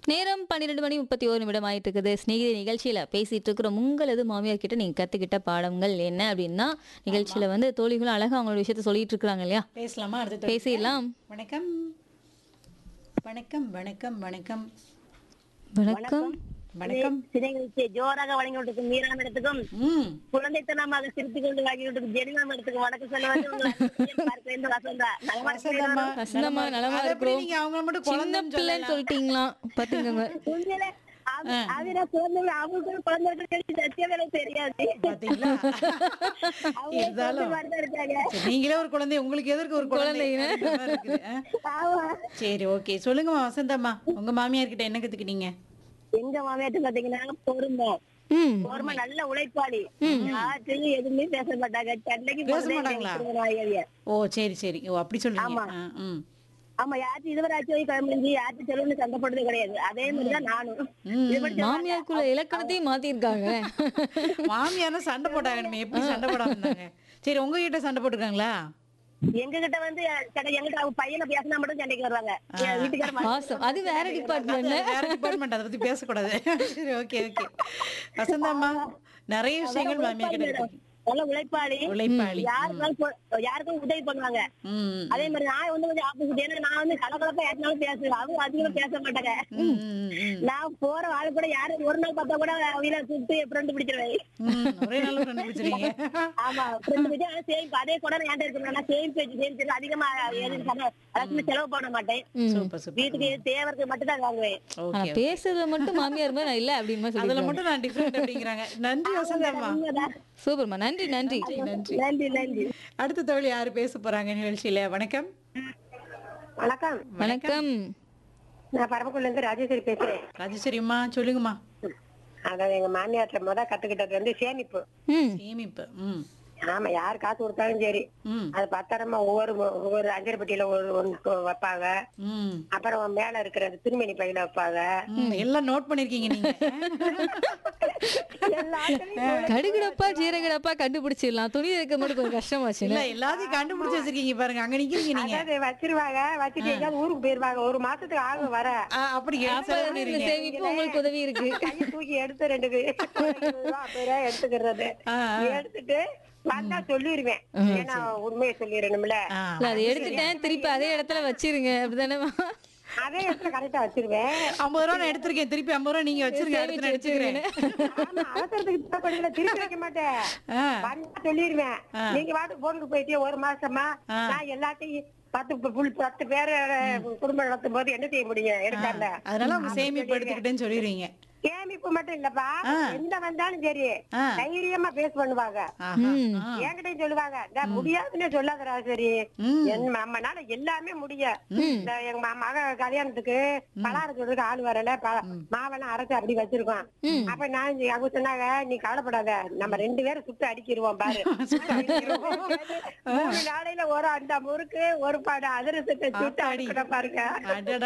நேரம் பன்னிரெண்டு மணி முப்பத்தி ஒரு நிமிடம் ஆயிட்டு இருக்குது ஸ்நேகிதி நிகழ்ச்சியில பேசிட்டு இருக்கிறோம் உங்களது மாமியார் கிட்ட நீங்க கத்துக்கிட்ட பாடங்கள் என்ன அப்படின்னா நிகழ்ச்சியில வந்து தோழிகளும் அழகா அவங்களோட விஷயத்த சொல்லிட்டு இருக்காங்க இல்லையா பேசலாமா அடுத்து பேசிடலாம் வணக்கம் வணக்கம் வணக்கம் வணக்கம் வணக்கம் வணக்கம் சிறைகளுக்கு ஜோராக வழங்கி கொண்டிருக்கும் மீரா மேடத்துக்கும் ம் குழந்தைத்தனமாக சிரித்துக் கொண்டு வழங்கி கொண்டிருக்கும் ஜெனிமா மேடத்துக்கும் வணக்கம் சொல்லுவது உங்கள் அன்பு பார்க்கிறேன் இந்த வசந்தா நலமா வசந்தம்மா இருக்கிறீர்களா? வசந்தம்மா நலமா அது எப்படி இருக்கிறோம் நீங்க அவங்கள மட்டும் சின்ன குழந்தைன்னு பிள்ளைன்னு சொல்லிட்டீங்களா பாத்துக்கோங்க உண்மையிலே அது- அது நான் குழந்தை அவங்களுக்கு குழந்தைகளுக்கு சத்தியம் எனக்கு தெரியாது பாத்தீங்களா அவங்க இருந்தாலும் குழந்தை மாதிரிதான் இருக்காங்க சரி, நீங்களே ஒரு குழந்தை உங்களுக்கு எதற்கு ஒரு குழந்தை அப்படின்ற மாதிரி இருக்குது, ஆ? ஆமா சரி ஓகே சொல்லுங்கம்மா வசந்தம்மா உங்க மாமியார் கிட்ட என்ன கத்துக்கிட்டீங்க எங்க மாமியாட்டு பாத்தீங்கன்னா பொறுமை ம் பொறுமை நல்ல உழைப்பாளி யார்கிட்டயும் எதுவுமே பேச மாட்டாங்க சண்டைக்கு பேச போறதே மாட்டாங்களா? எங்க மாமியார். ஓ சரி சரி ஓ அப்படி சொல்றீங்க ஆ, ம் ஆமா யார்ட்டும் இதுவரை ஆச்சு போய் கிளம்பி யார்ட்டும் சொல்லணும்னு சண்டை போடுறதே கிடையாது அதே மாதிரிதான் நானும் ம், இதுபடி சொல்றாங்க. மாமியாருக்குள்ள இலக்கணத்தையும் மாத்திருக்காங்க மாமியார்னா சண்டை போட்டாங்க நம்ம எப்படி சண்டை போடாம இருந்தாங்க சரி உங்ககிட்ட சண்டை போட்டிருக்காங்களா எங்க கிட்ட வந்து சண்டை எங்கிட்ட அவங்க பையனை பேசினா மட்டும் சண்டைக்கு வருவாங்க என் வீட்டுக்கார பாசம் அது வேற டிபார்ட்மெண்ட் அது வேற டிபார்ட்மெண்ட் அதை பத்தி பேசக்கூடாது சரி ஓகே ஓகே வசந்தாம்மா நிறைய விஷயங்கள் மாமியார் கிட்ட கத்துக்கிட்டீங்க. நல்ல உழைப்பாளி உழைப்பாளி யாருக்கும் பொ- யாருக்கும் உதவி பண்ணுவாங்க ம் அதே மாதிரி நான் வந்து கொஞ்சம் ஆப்போசிட் ஏன்னா நான் வந்து கலகலப்பா யாருனாலும் பேசுவேன் அவங்க அதிகமா பேச மாட்டாங்க ம், ம், ம். நான் போற ஆளு கூட யாரும் ஒரு நாள் பார்த்தா கூட அவங்கள கூப்பிட்டு ஃப்ரெண்டு பிடிச்சிருவேன் ம், ஒரே நாள் கண்டுபிடிச்சிருக்கீங்க ஆமா ஃப்ரெண்டு பிடிச்சி ஆனா சேமிப்பு அதே கூட நான் என்கிட்ட இருக்கணும் நான் சேமிப்பு வச்சு சேமிச்சு அதிகமா எதுவும் செலவு அதாவது செலவு பண்ண மாட்டேன் சூப்பர் சூப்பர் வீட்டுக்கு தேவருக்கு மட்டும் தான் வாங்குவேன் ஆனா ஓகே பேசுறதுல மட்டும் மாமியார் மாதிரி நான் இல்ல அப்படின்னு அதுல சொல்லி மட்டும் நான் டிஃபரெண்ட் அப்படிங்கிறாங்க நன்றி வசந்தாம்மா உண்மைதான். சூப்பர்மா நன்றி நன்றி நன்றி நன்றி நன்றி அடுத்த தோழி யாரு பேச போறாங்க நிகழ்ச்சியில வணக்கம் வணக்கம் வணக்கம் நான் பரமக்குள்ள இருந்து ராஜேஸ்வரி பேசுறேன் ராஜேஸ்வரிம்மா சொல்லுங்கம்மா அதாவது எங்க மாமியார்ட்ட முத கத்துக்கிட்டது வந்து சேமிப்பு ம் சேமிப்பு ம் ஆமா யார் காசு கொடுத்தாலும் சரி ம் அது பத்திரமா ஒவ்வொரு ஒவ்வொரு அஞ்சரை பெட்டியில ஒரு ஒன்று வைப்பாங்க ம் அப்புறம் மேல இருக்கிற துணிமணி பையில வைப்பாங்க ம், எல்லாம் நோட் பண்ணிருக்கீங்க நீங்க எல்லாத்துலயும் கடுகுடப்பா ஜீரகடப்பா கண்டுபிடிச்சிடலாம் துணி இருக்க மட்டும் கொஞ்சம் கஷ்டமாச்சு இல்ல எல்லாத்தையும் கண்டுபிடிச்சு வச்சிருக்கீங்க பாருங்க அங்க நிக்கிறீங்க நீங்க அதாவது வச்சிருவாங்க வச்சுட்டு எங்கேயாவது ஊருக்கு போயிருவாங்க ஒரு மாசத்துக்கு ஆகும் வர ஆ, அப்படி எடுத்து அப்ப செலவு வந்து இந்த பண்ணிருக்கீங்க. சேமிப்பு உங்களுக்கு உதவி இருக்கு கையை தூக்கி எடுத்து ரெண்டு பே- இருபது ரூபா, ஐம்பது ரூபா எடுத்துக்கிறது ஆ, ஆ. எடுத்துட்டு வந்தா சொல்லிருவேன் ஏன்னா உண்மையை சொல்லிடணும்ல ஆ, இல்ல அதை எடுத்துட்டேன் திருப்பி அதே இடத்துல வச்சிருங்க அப்படிதானேமா அதே இடத்துல கரெக்டா வச்சிருவேன் ஐம்பது ரூபா நான் எடுத்திருக்கேன் திருப்பி ஐம்பது ரூபா நீங்க வச்சிருங்க அடுத்து நான் எடுத்துக்கிறேன் ஆமா, அவசரத்துக்கு தேவைப்படுதுல, திருப்பி வைக்க மாட்டேன் ஆ, வந்தா சொல்லிருவேன் நீங்க பாட்டுக்கு போட்டுட்டு போயிட்டே ஒரு மாசமா நான் எல்லாத்தையும் பத்து பு- புல் பத்து பேர் குடும்பம் நடத்தும் போது என்ன செய்ய முடியும் எடுக்காம அதனால உங்க சேமிப்பு எடுத்துக்கிட்டேன்னு சொல்லிடுவீங்க சேமிப்பு மட்டும் இல்லப்பா எந்த வந்தாலும் சரி ஆ. தைரியமா பேஸ் பண்ணுவாங்க ஆஹா, ஆ. என்கிட்டயும் சொல்லுவாங்க "இந்த முடியாதுன்னு சொல்லாதடா சரி ம். என் நம்மனால எல்லாமே முடியும் இந்த எங்க ம- மக கல்யாணத்துக்கு பலகாரம் சொல்றதுக்கு ஆள் வரல ப- மாவெல்லாம் அரைச்சு அப்படி வச்சிருக்கோம் அப்ப நான் இங்க- அவங்க சொன்னாங்க நீ கவலைப்படாத நம்ம ரெண்டு பேரும் சுட்டு அடிக்கிருவோம் பாரு மூணு நாளையில ஒரு அந்த முறுக்கு ஒரு பாடு அதிரசத்தை சுட்டு ஆத்தாடி. அடிக்கிற பாருங்க அடடா